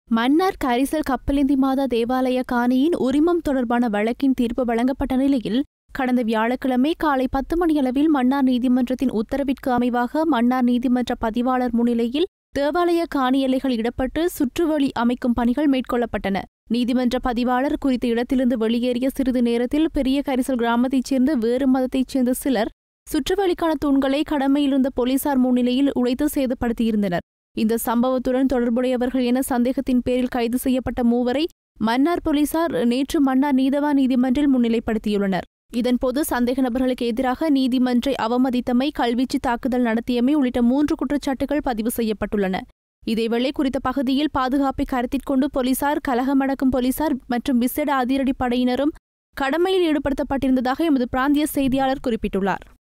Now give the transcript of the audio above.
மன்னார் கரிசல் கப்பலேந்தி மாதா தேவாலய காணியின் உரிமம் தொடர்பான வழக்கின் தீர்ப்பு வழங்கப்பட்ட நிலையில் கடந்த வியாழக்கிழமை காலை பத்து மணியளவில் மன்னார் நீதிமன்றத்தின் உத்தரவிற்கு அமைவாக மன்னார் நீதிமன்ற பதிவாளர் முன்னிலையில் தேவாலய காணி எல்லைகள் இடப்பட்டு சுற்றுவழி அமைக்கும் பணிகள் மேற்கொள்ளப்பட்டன நீதிமன்ற பதிவாளர் குறித்த இடத்திலிருந்து வெளியேறிய சிறிது நேரத்தில் பெரிய கரிசல் கிராமத்தைச் சேர்ந்த வேறு மதத்தைச் சேர்ந்த சிலர் சுற்றுவழிக்கான தூண்களை கடமையிலிருந்த போலீசார் முன்னிலையில் உடைத்து சேதப்படுத்தியிருந்தனர் இந்த சம்பவத்துடன் தொடர்புடையவர்கள் என சந்தேகத்தின் பேரில் கைது செய்யப்பட்ட மூவரை மன்னார் போலீசார் நேற்று மன்னார் நீதவான் நீதிமன்றில் முன்னிலைப்படுத்தியுள்ளனர் இதன்போது சந்தேக நபர்களுக்கு எதிராக நீதிமன்றை அவமதித்தமை கல்வீச்சு தாக்குதல் நடத்தியமை உள்ளிட்ட மூன்று குற்றச்சாட்டுகள் பதிவு செய்யப்பட்டுள்ளன இதேவேளை குறித்த பகுதியில் பாதுகாப்பை கருத்திற்கொண்டு போலீசார் கலகமடக்கும் போலீசார் மற்றும் விசேட அதிரடி படையினரும் கடமையில் ஈடுபடுத்தப்பட்டிருந்ததாக எமது பிராந்திய செய்தியாளர் குறிப்பிட்டுள்ளார்